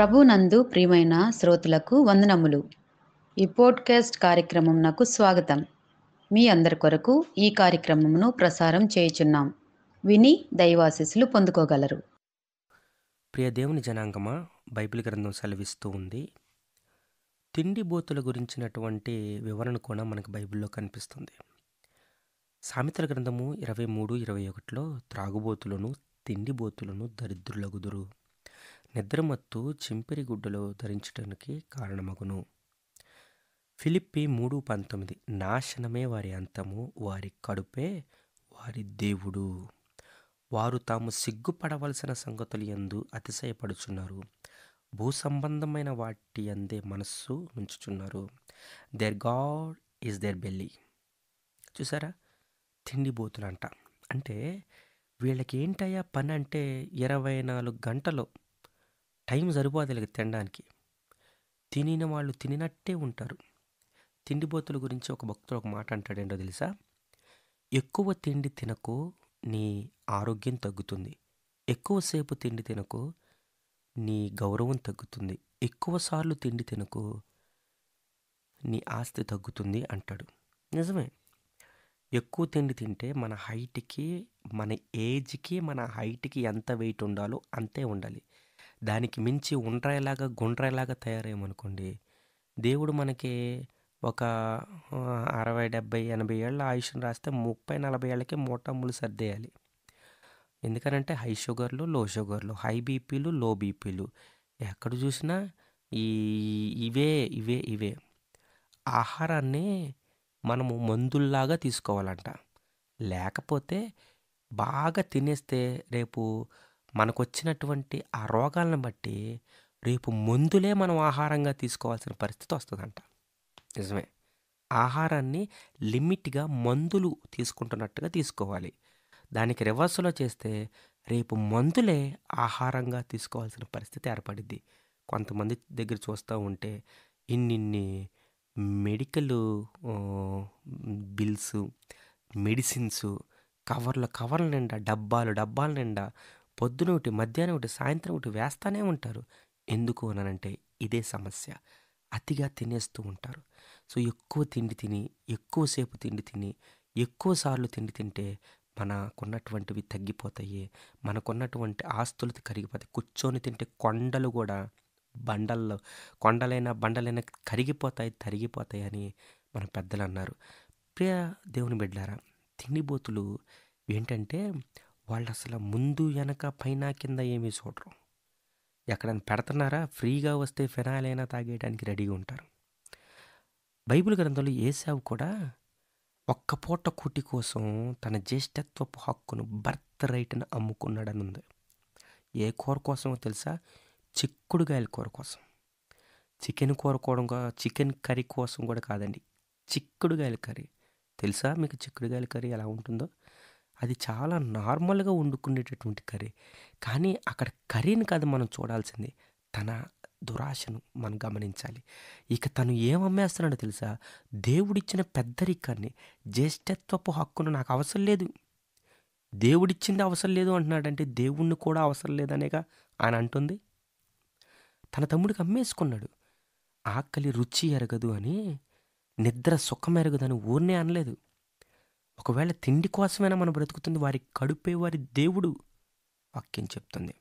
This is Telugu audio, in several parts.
ప్రభునందు ప్రియమైన శ్రోతలకు వందనములు ఈ పోడ్కాస్ట్ కార్యక్రమం నాకు స్వాగతం మీ అందరి కొరకు ఈ కార్యక్రమమును ప్రసారం చేయుచున్నాం విని దైవాశీస్సులు పొందుకోగలరు ప్రియ దేవుని జనాంగమా బైబిల్ గ్రంథం సెలవిస్తూ ఉంది తిండిబోతుల గురించినటువంటి వివరణ కూడా మనకు బైబిల్లో కనిపిస్తుంది సామెతల గ్రంథము ఇరవై మూడు ఇరవై ఒకటిలో త్రాగుబోతులను తిండిబోతులను దరిద్రులగుదురు నిద్రమత్తు చింపిరి గుడ్డలు ధరించడానికి కారణమగును ఫిలిప్పి మూడు పంతొమ్మిది నాశనమే వారి అంతము వారి కడుపే వారి దేవుడు వారు తాము సిగ్గుపడవలసిన సంగతులు ఎందు అతిశయపడుచున్నారు భూ సంబంధమైన వాటి అందే మనస్సు ఉంచుచున్నారు their god is their belly చూసారా తిండిబోతులంట అంటే వీళ్ళకి ఏంటయ్యా పని అంటే ఇరవై నాలుగు గంటలు టైం సరిపోదు వీళ్ళకి తినడానికి తినిన వాళ్ళు తినినట్టే ఉంటారు తిండిబోతుల గురించి ఒక భక్తుడు ఒక మాట అంటాడేంటో తెలుసా ఎక్కువ తిండి తినకు నీ ఆరోగ్యం తగ్గుతుంది ఎక్కువసేపు తిండి తినకు నీ గౌరవం తగ్గుతుంది ఎక్కువసార్లు తిండి తినకు నీ ఆస్తి తగ్గుతుంది అంటాడు నిజమే ఎక్కువ తిండి తింటే మన హైట్కి మన ఏజ్కి మన హైట్కి ఎంత వెయిట్ ఉండాలో అంతే ఉండాలి దానికి మించి ఉండ్రాయిలాగా గుండ్రాయిలాగా తయారయ్యామనుకోండి దేవుడు మనకి ఒక ఆ, అరవై డెబ్బై ఎనభై ఏళ్ళ ఆయుష్ని రాస్తే ముప్పై నలభై ఏళ్ళకి మూటమ్ములు సర్దేయాలి ఎందుకనంటే హై షుగర్లు లో షుగర్లు హై బీపీలు లో బీపీలు ఎక్కడ చూసినా ఈ ఇవే ఇవే ఇవే ఆహారాన్ని మనము మందుల్లాగా తీసుకోవాలంట లేకపోతే బాగా తినేస్తే రేపు మనకు వచ్చినటువంటి ఆ రోగాలను బట్టి రేపు మందులే మనం ఆహారంగా తీసుకోవాల్సిన పరిస్థితి వస్తుందంట నిజమే ఆహారాన్ని లిమిట్గా మందులు తీసుకుంటున్నట్టుగా తీసుకోవాలి దానికి రివర్స్లో చేస్తే రేపు మందులే ఆహారంగా తీసుకోవాల్సిన పరిస్థితి ఏర్పడిద్ది కొంతమంది దగ్గర చూస్తూ ఉంటే ఇన్నిన్ని మెడికల్ బిల్స్ మెడిసిన్స్ కవర్ల కవర్ల నిండా డబ్బాలు డబ్బాల నిండా పొద్దున ఒకటి మధ్యాహ్నం ఒకటి సాయంత్రం ఒకటి వేస్తానే ఉంటారు ఎందుకు అనంటే ఇదే సమస్య అతిగా తినేస్తూ ఉంటారు సో ఎక్కువ తిండి తిని ఎక్కువసేపు తిండి తిని ఎక్కువసార్లు తిండి తింటే మనకున్నటువంటివి తగ్గిపోతాయి మనకున్నటువంటి ఆస్తులు కరిగిపోతాయి కూర్చొని తింటే కొండలు కూడా బండల్లో కొండలైనా బండలైనా కరిగిపోతాయి తరిగిపోతాయి అని మన పెద్దలు అన్నారు ప్రియ దేవుని బిడ్డారా తిండిబోతులు ఏంటంటే వాళ్ళు అసలు ముందు వెనక పైన కింద ఏమీ చూడరు ఎక్కడైనా పెడుతున్నారా ఫ్రీగా వస్తే ఫినాయిల్ అయినా తాగేయడానికి రెడీగా ఉంటారు బైబిల్ గ్రంథంలో ఏసావు కూడా ఒక్క పూట కూటి కోసం తన జ్యేష్ఠత్వపు హక్కును బర్త్ రైట్ని అమ్ముకున్నాడని ఉంది ఏ కూర కోసమో తెలుసా చిక్కుడుగాయల కూర కోసం చికెన్ కూర కూడా చికెన్ కర్రీ కోసం కూడా కాదండి చిక్కుడుగాయల కర్రీ తెలుసా మీకు చిక్కుడుగాయల కర్రీ ఎలా ఉంటుందో అది చాలా నార్మల్గా వండుకునేటటువంటి కర్రీ కానీ అక్కడ కర్రీని కాదు మనం చూడాల్సింది తన దురాశను మనం గమనించాలి ఇక తను ఏం అమ్మేస్తున్నాడో తెలుసా దేవుడిచ్చిన పెద్దరికాన్ని జ్యేష్ఠత్వపు హక్కును నాకు అవసరం లేదు దేవుడిచ్చింది అవసరం లేదు అంటున్నాడంటే దేవుణ్ణి కూడా అవసరం లేదనేగా ఆయన అంటుంది తన తమ్ముడికి అమ్మేసుకున్నాడు ఆకలి రుచి ఎరగదు అని నిద్ర సుఖం ఎరగదని ఊరినే అనలేదు ఒకవేళ తిండి కోసమైనా మనం బ్రతుకుతుంది వారి కడుపే వారి దేవుడు వాక్యం చెప్తుంది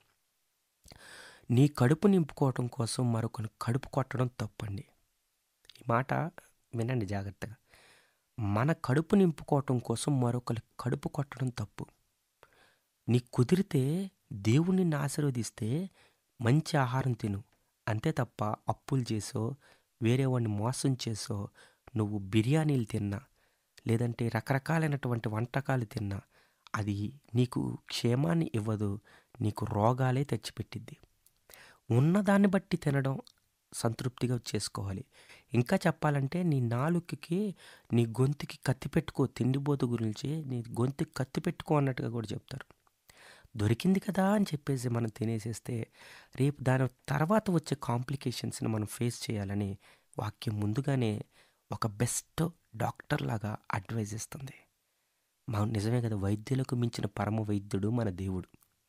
నీ కడుపు నింపుకోవటం కోసం మరొకరు కడుపు కొట్టడం తప్పండి ఈ మాట వినండి జాగ్రత్తగా మన కడుపు నింపుకోవటం కోసం మరొకరి కడుపు కొట్టడం తప్పు నీ కుదిరితే దేవుణ్ణి నిన్ను ఆశీర్వదిస్తే మంచి ఆహారం తిను అంతే తప్ప అప్పులు చేసో వేరే వాడిని మోసం చేసో నువ్వు బిర్యానీలు తిన్నా లేదంటే రకరకాలైనటువంటి వంటకాలు తిన్నా అది నీకు క్షేమాన్ని ఇవ్వదు నీకు రోగాలే తెచ్చిపెట్టిద్ది ఉన్నదాన్ని బట్టి తినడం సంతృప్తిగా చేసుకోవాలి ఇంకా చెప్పాలంటే నీ నాలుకకి నీ గొంతుకి కత్తి పెట్టుకో తిండిబోతు గురించి నీ గొంతుకి కత్తి పెట్టుకో అన్నట్టుగా కూడా చెప్తారు దొరికింది కదా అని చెప్పేసి మనం తినేసేస్తే రేపు దాని తర్వాత వచ్చే కాంప్లికేషన్స్ని మనం ఫేస్ చేయాలని వాక్యం ముందుగానే ఒక బెస్ట్ డాక్టర్ లాగా అడ్వైజ్ ఇస్తుంది మా నిజమే కదా వైద్యులకు మించిన పరమ వైద్యుడు మన దేవుడు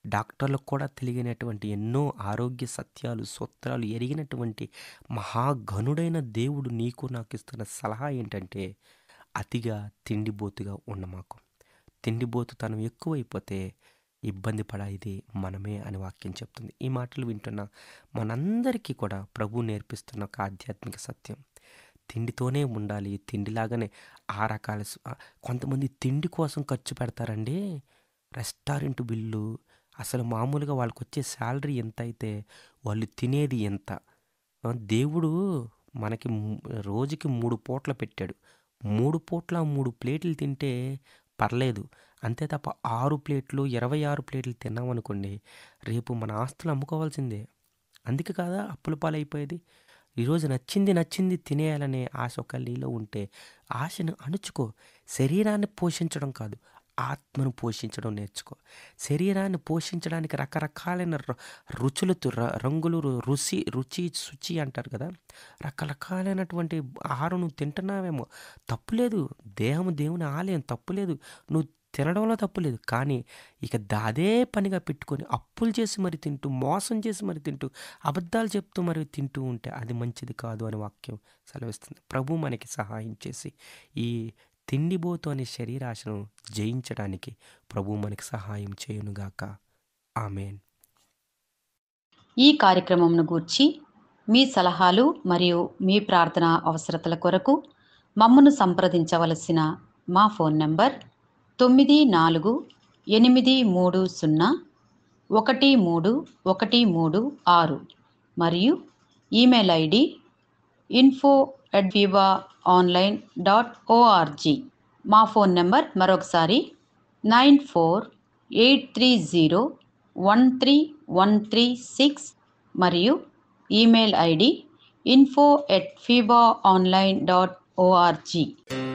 డాక్టర్లకు కూడా తెలియనటువంటి ఎన్నో ఆరోగ్య సత్యాలు సూత్రాలు ఎరిగినటువంటి మహాఘనుడైన దేవుడు నీకు నాకు ఇస్తున్న సలహా ఏంటంటే అతిగా తిండిబోతుగా ఉండమాకు తిండిబోతుతనం ఎక్కువైపోతే ఇబ్బంది పడాయిది మనమే అని వాక్యం చెప్తుంది ఈ మాటలు వింటున్న మనందరికీ కూడా ప్రభు నేర్పిస్తున్న ఒక ఆధ్యాత్మిక సత్యం తిండితోనే ఉండాలి తిండిలాగానే ఆ రకాల సు- ఆ, కొంతమంది తిండి కోసం ఖర్చు పెడతారండి రెస్టారెంట్ బిల్లు అసలు మామూలుగా వాళ్ళకి వచ్చే శాలరీ ఎంత అయితే వాళ్ళు తినేది ఎంత ఆ, దేవుడు మనకి ము- రోజుకి మూడు పూట్ల పెట్టాడు మూడు పూట్ల మూడు ప్లేట్లు తింటే పర్లేదు అంతే తప్ప ఆరు ప్లేట్లు ఇరవై ఆరు ప్లేట్లు తిన్నామనుకోండి రేపు మన ఆస్తులు అమ్ముకోవాల్సిందే అందుకే కాదా అప్పుల పాలైపోయేది ఈరోజు నచ్చింది నచ్చింది తినేయాలనే ఆశ ఒక నీలో ఉంటే ఆశను అణుచుకో శరీరాన్ని పోషించడం కాదు ఆత్మను పోషించడం నేర్చుకో శరీరాన్ని పోషించడానికి రకరకాలైన ర- రుచులతో ర- రంగులు రు- రుచి రుచి శుచి అంటారు కదా రకరకాలైనటువంటి ఆహారం నువ్వు తింటున్నావేమో తప్పులేదు దేహం దేవుని ఆలయం తప్పులేదు నువ్వు తినడంలో తప్పులేదు కానీ ఇక దా- అదే పనిగా పెట్టుకొని అప్పులు చేసి మరి తింటూ మోసం చేసి మరి తింటూ అబద్ధాలు చెప్తూ మరి తింటూ ఉంటే అది మంచిది కాదు అని వాక్యం సెలవిస్తుంది ప్రభు మనకి సహాయం చేసి ఈ తిండిబోతు అనే శరీరాశను జయించడానికి ప్రభు మనకి సహాయం చేయునుగాక ఆమెన్ ఈ కార్యక్రమంను గూర్చి మీ సలహాలు మరియు మీ ప్రార్థన అవసరతల కొరకు మమ్మను సంప్రదించవలసిన మా ఫోన్ నంబర్ తొమ్మిది నాలుగు ఎనిమిది మూడు సున్నా ఒకటి మూడు ఒకటి మూడు ఆరు మరియు email ID info at viva online dot O R G మా ఫోన్ నెంబర్ మరొకసారి nine four eight three zero one three one three six మరియు ఈమెయిల్ ఐడి ఇన్ఫో ఎట్ ఫీబా ఆన్లైన్ డాట్ ఓఆర్జీ